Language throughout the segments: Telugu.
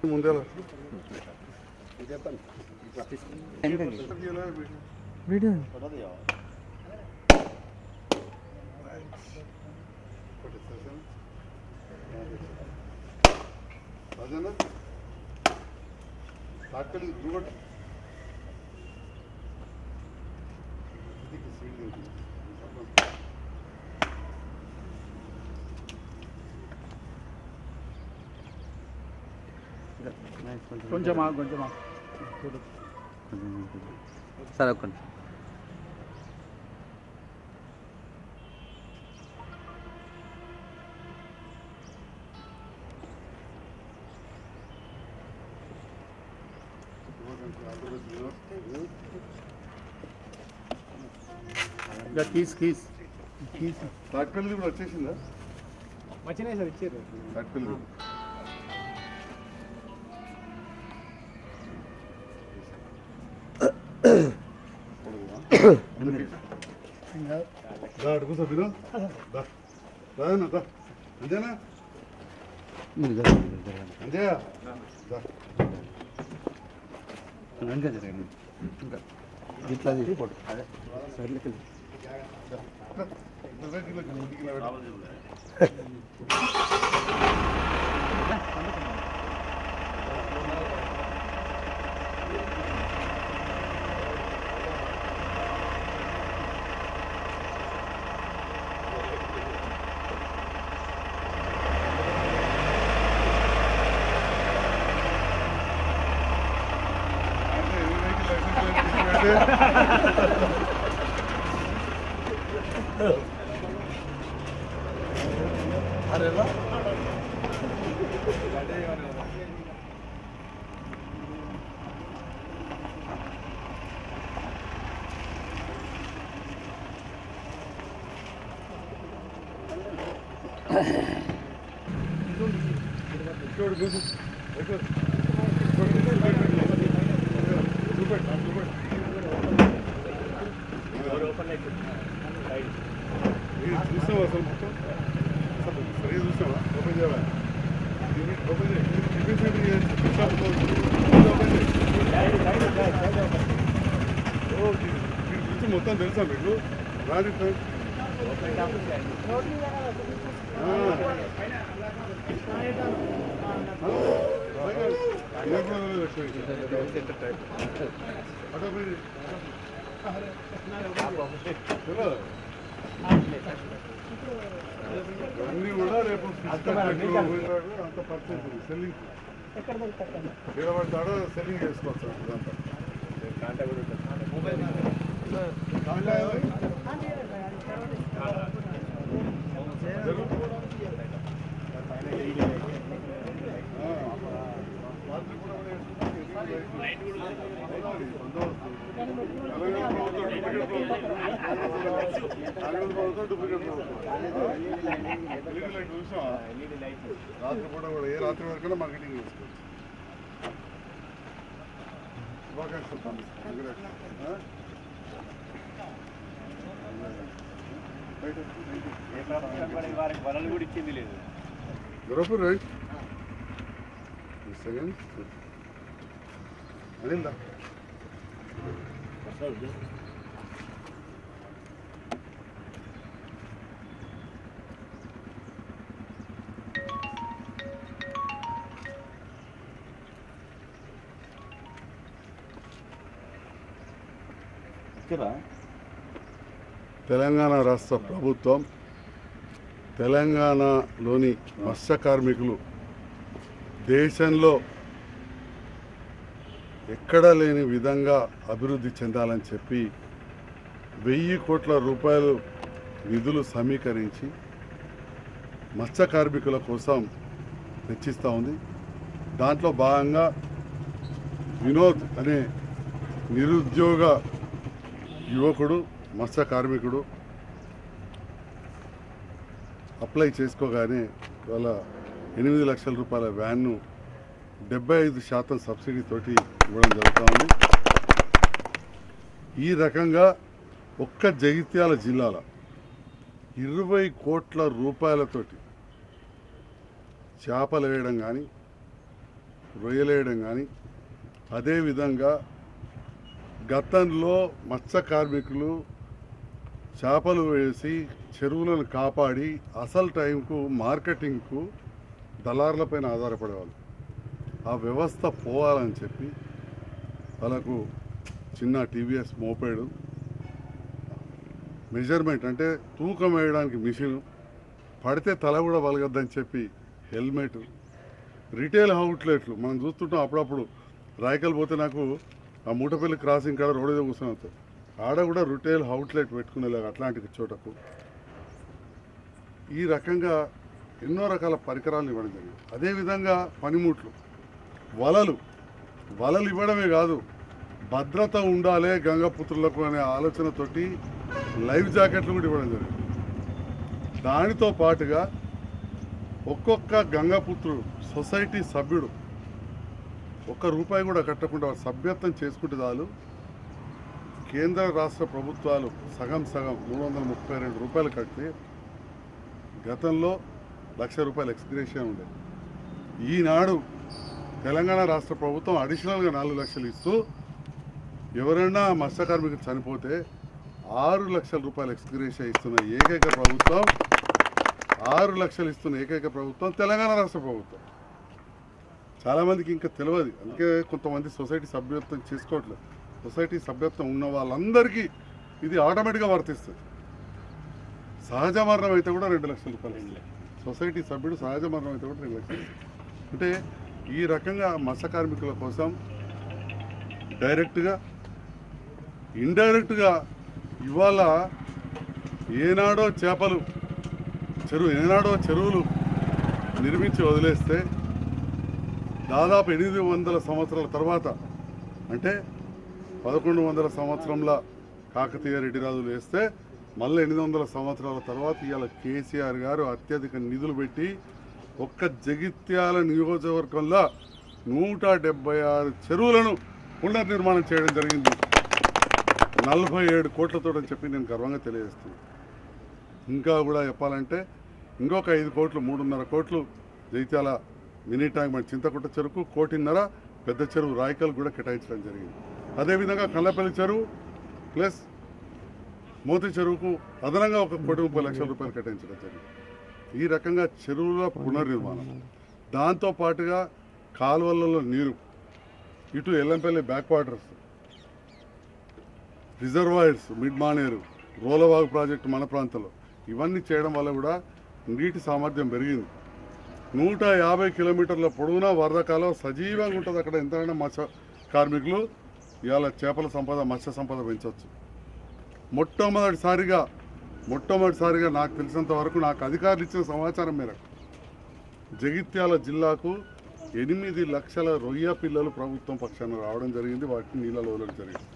ముందేలా వీడియో అదేనా తాకలి దుగట్ ఇది సీల్ లేదు కొంచెం ఆగు, కొంచెం ఆగు. సరే ఒక్క నిమిషం. ఇక కీస్ కీస్ కీస్ తాకలి కూడా వచ్చేసిందా వచ్చినాయి సార్ ఇచ్చారు తాకలి దా అడుగు సభ్యులు దా రాదన్నా దా అంతేనా మీరు జరగండి, మీరు జరగండి. అంతేయా దా వెనక జరగండి ఇంకా ఇట్లా తీసి కొట్టు. అదే సర్లేకి వెళ్ళి. చూసావా అసలు మొత్తం అసలు సరిగా చూసావా ఓపెన్ చేయవా ఓపెన్ చేయి టిఫిన్ సెంటర్ చేయాలి టిఫిన్ షాప్ ఓపెన్ చేయి ఓ, దీని దీని గురించి మొత్తం తెలుసా మీకు రాజు అన్ని కూడా రేపు అంత పర్చేజ్ సెల్లింగ్ నిలబడతాడో సెల్లింగ్ చేసుకోవచ్చు ఇదంతా కాంటా ఏది? జరుగు. ఆ, రాత్రి కూడా కూడా తెలంగాణ ప్రభుత్వం డూప్లికేట్ ప్రభుత్వం. కాంగ్రెస్ ప్రభుత్వం డూప్లికేట్ ప్రభుత్వం. ఎల్ఈడి లైట్ చూసావా? రాత్రి పూట కూడా ఏ రాత్రి వరకైనా మార్కెటింగ్ చేసుకోవచ్చు శుభాకాంక్షలు తమ్ముడు. కంగ్రాట్స్. ఆ? Right, thank you. వారికి వలలు కూడా ఇచ్చింది లేదు Europa right? Second. అనిందా తెలంగాణ రాష్ట్ర ప్రభుత్వం తెలంగాణలోని మత్స్య కార్మికులు దేశంలో ఎక్కడా లేని విధంగా అభివృద్ధి చెందాలని చెప్పి వెయ్యి కోట్ల రూపాయలు నిధులు సమీకరించి మత్స్య కార్మికుల కోసం వెచ్చిస్తూ ఉంది దాంట్లో భాగంగా వినోద్ అనే నిరుద్యోగ యువకుడు మత్స్య కార్మికుడు అప్లై చేసుకోగానే వాళ్ళ ఎనిమిది లక్షల రూపాయల వ్యాన్ను డెబ్బై ఐదు శాతం సబ్సిడీ తోటి ఇవ్వడం జరుగుతూ ఉంది ఈ రకంగా ఒక్క జగిత్యాల జిల్లాలో ఇరవై కోట్ల రూపాయలతోటి చేపలు వేయడం కానీ రొయ్యలేయడం కానీ అదేవిధంగా గతంలో మత్స్య కార్మికులు చేపలు వేసి చెరువులను కాపాడి అసలు టైంకు మార్కెటింగ్కు దళారులపైన ఆధారపడేవాళ్ళు ఆ వ్యవస్థ పోవాలని చెప్పి వాళ్ళకు చిన్న టీవీఎస్ మోపేడు మెజర్మెంట్ అంటే తూకం వేయడానికి మిషన్ పడితే తల కూడా వలగద్దని చెప్పి హెల్మెట్ రిటైల్ అవుట్లెట్లు మనం చూస్తుంటాం అప్పుడప్పుడు రాయకల్ పోతే నాకు ఆ మూటపల్లి క్రాసింగ్ కాడ రోడ్డు మీద కూర్చొని వస్తాయి ఆడ కూడా రిటైల్ అవుట్లెట్ పెట్టుకునేలాగా అట్లాంటి చోటకు ఈ రకంగా ఎన్నో రకాల పరికరాలు ఇవ్వడం జరిగింది అదేవిధంగా పనిముట్లు వలలు వలలు ఇవ్వడమే కాదు భద్రత ఉండాలి గంగపుత్రులకు అనే ఆలోచనతోటి లైఫ్ జాకెట్లు కూడా ఇవ్వడం జరిగింది దానితో పాటుగా ఒక్కొక్క గంగపుత్రుడు సొసైటీ సభ్యుడు ఒక్క రూపాయి కూడా కట్టకుండా వాడు సభ్యత్వం చేసుకుంటే చాలు కేంద్ర రాష్ట్ర ప్రభుత్వాలు సగం సగం మూడు వందల ముప్పై రెండు రూపాయలు కడితే గతంలో లక్ష రూపాయలు ఎక్స్గ్రేషన్ ఉండేది ఈనాడు తెలంగాణ రాష్ట్ర ప్రభుత్వం అడిషనల్గా నాలుగు లక్షలు ఇస్తూ ఎవరైనా మత్స్య కార్మికులు చనిపోతే ఆరు లక్షల రూపాయలు ఎక్స్గ్రేషన్ ఇస్తున్న ఏకైక ప్రభుత్వం ఆరు లక్షలు ఇస్తున్న ఏకైక ప్రభుత్వం తెలంగాణ రాష్ట్ర ప్రభుత్వం చాలామందికి ఇంకా తెలియదు అందుకే కొంతమంది సొసైటీ సభ్యత్వం చేసుకోవట్లేదు సొసైటీ సభ్యత్వం ఉన్న వాళ్ళందరికీ ఇది ఆటోమేటిక్గా వర్తిస్తుంది సహజ మరణం అయితే కూడా రెండు లక్షల రూపాయలు ఇస్తుంది. సొసైటీ సభ్యుడు సహజ మరణం అయితే కూడా రెండు లక్షలు ఇస్తుంది. అంటే ఈ రకంగా మత్స్య కార్మికుల కోసం డైరెక్ట్గా ఇండైరెక్ట్గా ఇవాళ ఏనాడో చేపలు చెరువు ఏనాడో చెరువులు నిర్మించి వదిలేస్తే దాదాపు ఎనిమిది వందల సంవత్సరాల తర్వాత అంటే పదకొండు వందల సంవత్సరంలో కాకతీయ రెడ్డి రాజులు వేస్తే మళ్ళీ ఎనిమిది వందల సంవత్సరాల తర్వాత ఇవాళ కేసీఆర్ గారు అత్యధిక నిధులు పెట్టి ఒక్క జగిత్యాల నియోజకవర్గంలో నూట డెబ్బై ఆరు చెరువులను పునర్నిర్మాణం చేయడం జరిగింది నలభై ఏడు కోట్లతో అని చెప్పి నేను గర్వంగా తెలియజేస్తున్నాను ఇంకా కూడా చెప్పాలంటే ఇంకొక ఐదు కోట్లు మూడున్నర కోట్లు జైత్యాల మినీ ట్యాంక్ మన చింతకుట్ట చెరుకు కోటిన్నర పెద్ద చెరువు రాయకల్ కూడా కేటాయించడం జరిగింది అదేవిధంగా కల్లపల్లి చెరువు ప్లస్ మోతి చెరువుకు అదనంగా ఒక కోటి ముప్పై లక్షల రూపాయలు కేటాయించడం జరిగింది ఈ రకంగా చెరువుల పునర్నిర్మాణం దాంతో పాటుగా కాలువలలో నీరు ఇటు Yellampalli back waters reservoirs mid Maneru Rolavagu project మన ప్రాంతంలో ఇవన్నీ చేయడం వల్ల కూడా నీటి సామర్థ్యం పెరిగింది నూట యాభై కిలోమీటర్ల పొడవునా వరద కాలం సజీవంగా ఉంటుంది అక్కడ ఎంతైనా మత్స్య కార్మికులు ఇవాళ చేపల సంపద మత్స్య సంపద పెంచవచ్చు మొట్టమొదటిసారిగా మొట్టమొదటిసారిగా నాకు తెలిసినంత వరకు నాకు అధికారులు ఇచ్చిన సమాచారం మేరకు జగిత్యాల జిల్లాకు ఎనిమిది లక్షల రొయ్య పిల్లలు ప్రభుత్వం పక్షాన రావడం జరిగింది వాటిని నీళ్ళలో వదలడం జరిగింది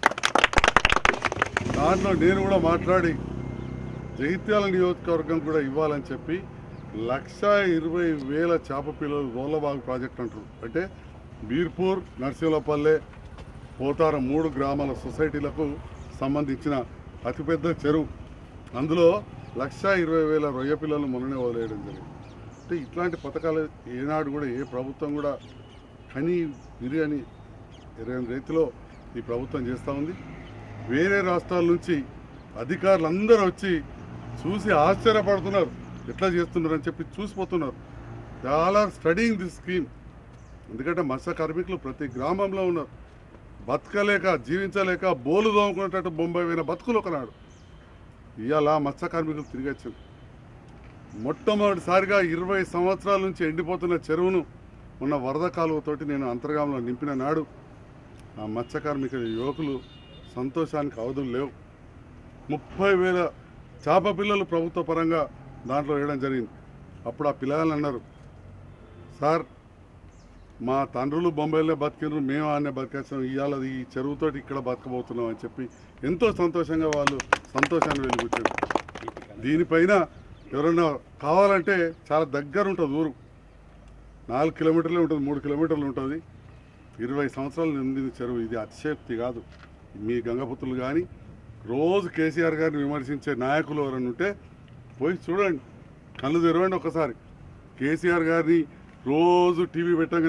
దాంట్లో నేను కూడా మాట్లాడి జగిత్యాల నియోజకవర్గం కూడా ఇవ్వాలని చెప్పి లక్ష ఇరవై వేల చేప పిల్లలు రోలబాగ్ ప్రాజెక్ట్ అంటారు అంటే బీర్పూర్ నర్సింహపల్లె పోతారం మూడు గ్రామాల సొసైటీలకు సంబంధించిన అతిపెద్ద చెరువు అందులో లక్ష ఇరవై వేల రొయ్య పిల్లలను మొన్ననే వదిలేయడం జరిగింది అంటే ఇట్లాంటి పథకాలు ఏనాడు కూడా ఏ ప్రభుత్వం కూడా కని బిర్యానీ ఎరగని రీతిలో ఈ ప్రభుత్వం చేస్తూ ఉంది వేరే రాష్ట్రాల నుంచి అధికారులు అందరూ వచ్చి చూసి ఆశ్చర్యపడుతున్నారు ఎట్లా చేస్తున్నారు అని చెప్పి చూసిపోతున్నారు చాలా స్టడీయింగ్ దిస్ స్కీమ్ ఎందుకంటే మత్స్య కార్మికులు ప్రతి గ్రామంలో ఉన్నారు బతకలేక జీవించలేక బోలు దోముకునేటట్టు బొంబాయి పోయిన బతుకులు ఒకనాడు ఇవాళ మత్స్య కార్మికులు తిరిగి వచ్చారు మొట్టమొదటిసారిగా ఇరవై సంవత్సరాల నుంచి ఎండిపోతున్న చెరువును ఉన్న వరద కాలువతోటి నేను అంతర్గామంలో నింపిన నాడు ఆ మత్స్య కార్మిక యువకులు సంతోషానికి అవధులు లేవు ముప్పై వేల చేప పిల్లలు ప్రభుత్వ పరంగా దాంట్లో వేయడం జరిగింది అప్పుడు ఆ పిల్లలు అన్నారు సార్ మా తండ్రులు బొంబాయిలో బతికినారు మేము ఆడనే బతికేస్తాం ఇవాళ ఈ చెరువుతోటి ఇక్కడ బతకబోతున్నాం అని చెప్పి ఎంతో సంతోషంగా వాళ్ళు సంతోషాన్ని వెలుగుచ్చారు దీనిపైన ఎవరైనా కావాలంటే చాలా దగ్గర ఉంటుంది ఊరు నాలుగు కిలోమీటర్లే ఉంటుంది మూడు కిలోమీటర్లు ఉంటుంది ఇరవై సంవత్సరాలు నిండిన చెరువు ఇది అతిశక్తి కాదు మీ గంగపుత్రులు కానీ రోజు కేసీఆర్ గారిని విమర్శించే నాయకులు ఎవరైనా ఉంటే పోయి చూడండి కళ్ళు తెరవండి ఒకసారి కేసీఆర్ గారిని రోజు టీవీ పెట్టగానే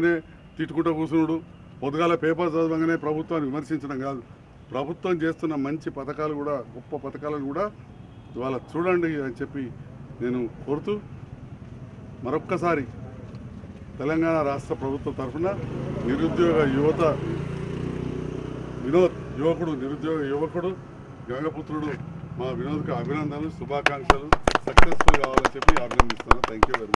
తిట్టుకుంటూ కూర్చున్నాడు పొద్దుగాల పేపర్ చదవగానే ప్రభుత్వాన్ని విమర్శించడం కాదు ప్రభుత్వం చేస్తున్న మంచి పథకాలు కూడా గొప్ప పథకాలను కూడా ఇవాళ చూడండి అని చెప్పి నేను కోరుతూ మరొక్కసారి తెలంగాణ రాష్ట్ర ప్రభుత్వం తరఫున నిరుద్యోగ యువత వినోద్ యువకుడు నిరుద్యోగ యువకుడు గంగపుత్రుడు మా వినోద్కి అభినందనలు శుభాకాంక్షలు సక్సెస్ఫుల్ కావాలని చెప్పి అభినందిస్తున్నాను థ్యాంక్ యూ వెరీ మచ్